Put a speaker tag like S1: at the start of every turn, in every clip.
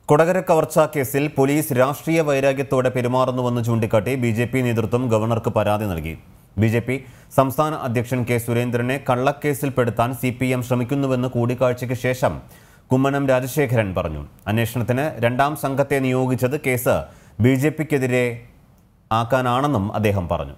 S1: കൊടകര കവർച്ചാ കേസിൽ പോലീസ് രാഷ്ട്രീയ വൈരാഗ്യത്തോടെ പെരുമാറുന്നുവെന്ന് ചൂണ്ടിക്കാട്ടി ബി ജെ പി നേതൃത്വം ഗവർണർക്ക് പരാതി നൽകി ബി ജെ പി സംസ്ഥാന അധ്യക്ഷൻ കെ സുരേന്ദ്രനെ കള്ളക്കേസിൽപ്പെടുത്താൻ സി പി എം ശ്രമിക്കുന്നുവെന്ന് കൂടിക്കാഴ്ചയ്ക്ക് ശേഷം കുമ്മനം രാജശേഖരൻ പറഞ്ഞു അന്വേഷണത്തിന് രണ്ടാം സംഘത്തെ നിയോഗിച്ചത് കേസ് ബി ജെ പിക്കെതിരെ ആക്കാനാണെന്നും അദ്ദേഹം പറഞ്ഞു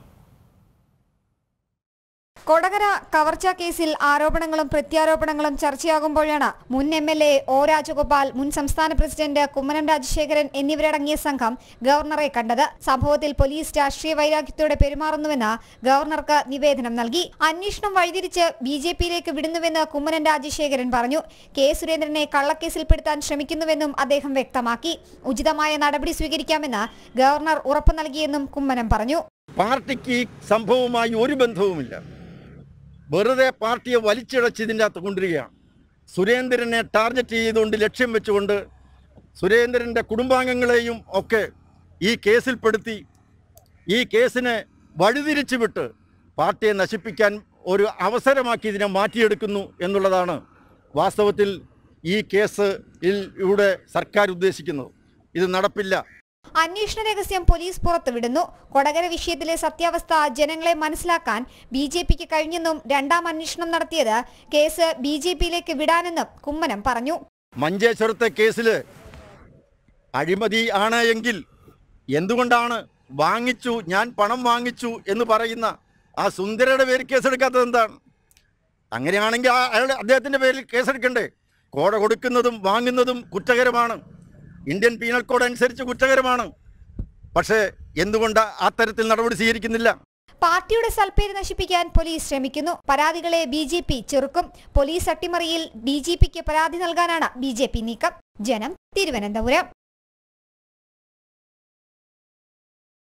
S2: കൊടകര കവർച്ച കേസിൽ ആരോപണങ്ങളും പ്രത്യാരോപണങ്ങളും ചർച്ചയാകുമ്പോഴാണ് മുൻ M L A O Rajagopal മുൻ സംസ്ഥാന പ്രസിഡന്റ് കുമ്മനം രാജശേഖരൻ എന്നിവരടങ്ങിയ സംഘം ഗവർണറെ കണ്ടത് സംഭവത്തിൽ പോലീസ് രാഷ്ട്രീയ വൈരാഗ്യത്തോടെ പെരുമാറുന്നുവെന്ന് ഗവർണർക്ക് നിവേദനം നൽകി അന്വേഷണം വഴിതിരിച്ച് ബി ജെ പിയിലേക്ക് വിടുന്നുവെന്ന് കുമ്മനം രാജശേഖരൻ പറഞ്ഞു കെ സുരേന്ദ്രനെ കള്ളക്കേസിൽപ്പെടുത്താൻ ശ്രമിക്കുന്നുവെന്നും അദ്ദേഹം വ്യക്തമാക്കി ഉചിതമായ നടപടി സ്വീകരിക്കാമെന്ന് ഗവർണർ ഉറപ്പു നൽകിയെന്നും കുമ്മനം പറഞ്ഞു
S3: പാർട്ടിക്ക് ഈ സംഭവവുമായി ഒരു ബന്ധവുമില്ല വെറുതെ പാർട്ടിയെ വലിച്ചിഴച്ച് ഇതിൻ്റെ അകത്ത് കൊണ്ടുവരികയാണ് സുരേന്ദ്രനെ ടാർഗറ്റ് ചെയ്തുകൊണ്ട് ലക്ഷ്യം വെച്ചുകൊണ്ട് സുരേന്ദ്രൻ്റെ കുടുംബാംഗങ്ങളെയും ഒക്കെ ഈ കേസിൽപ്പെടുത്തി ഈ കേസിനെ വഴിതിരിച്ചു വിട്ട് പാർട്ടിയെ നശിപ്പിക്കാൻ ഒരു അവസരമാക്കി ഇതിനെ മാറ്റിയെടുക്കുന്നു എന്നുള്ളതാണ് വാസ്തവത്തിൽ ഈ കേസ് ിലൂടെ സർക്കാർ ഉദ്ദേശിക്കുന്നത് ഇത് നടപ്പില്ല
S2: അന്വേഷണ രഹസ്യം പോലീസ് പുറത്തുവിടുന്നു കൊടകര വിഷയത്തിലെ സത്യാവസ്ഥ ജനങ്ങളെ മനസ്സിലാക്കാൻ ബി ജെ പിക്ക് കഴിഞ്ഞെന്നും രണ്ടാം അന്വേഷണം നടത്തിയത് കേസ് ബി ജെ പിയിലേക്ക് വിടാനെന്നും കുമ്മനം പറഞ്ഞു
S3: മഞ്ചേശ്വരത്തെ കേസിൽ അഴിമതി ആണ് എങ്കിൽ എന്തുകൊണ്ടാണ് വാങ്ങിച്ചു ഞാൻ പണം വാങ്ങിച്ചു എന്ന് പറയുന്ന ആ സുന്ദരയുടെ പേരിൽ കേസെടുക്കാത്തത് എന്താണ് അങ്ങനെയാണെങ്കിൽ ആ അയാൾ അദ്ദേഹത്തിൻ്റെ പേരിൽ കേസെടുക്കണ്ടേ കോട കൊടുക്കുന്നതും വാങ്ങുന്നതും കുറ്റകരമാണ് ഇന്ത്യൻ പീനൽ കോഡ് അനുസരിച്ച് കുറ്റകരമാണ് പക്ഷേ എന്തുകൊണ്ട് അത്തരത്തിൽ നടപടി സ്വീകരിക്കുന്നില്ല
S2: പാർട്ടിയുടെ സൽപ്പേര് നശിപ്പിക്കാൻ പോലീസ് ശ്രമിക്കുന്നു പരാതികളെ ബി ജെ പി ചെറുക്കും പോലീസ് അട്ടിമറിയിൽ ഡി ജി പിക്ക് പരാതി നൽകാനാണ് ബി ജെ പി നീക്കം ജനം തിരുവനന്തപുരം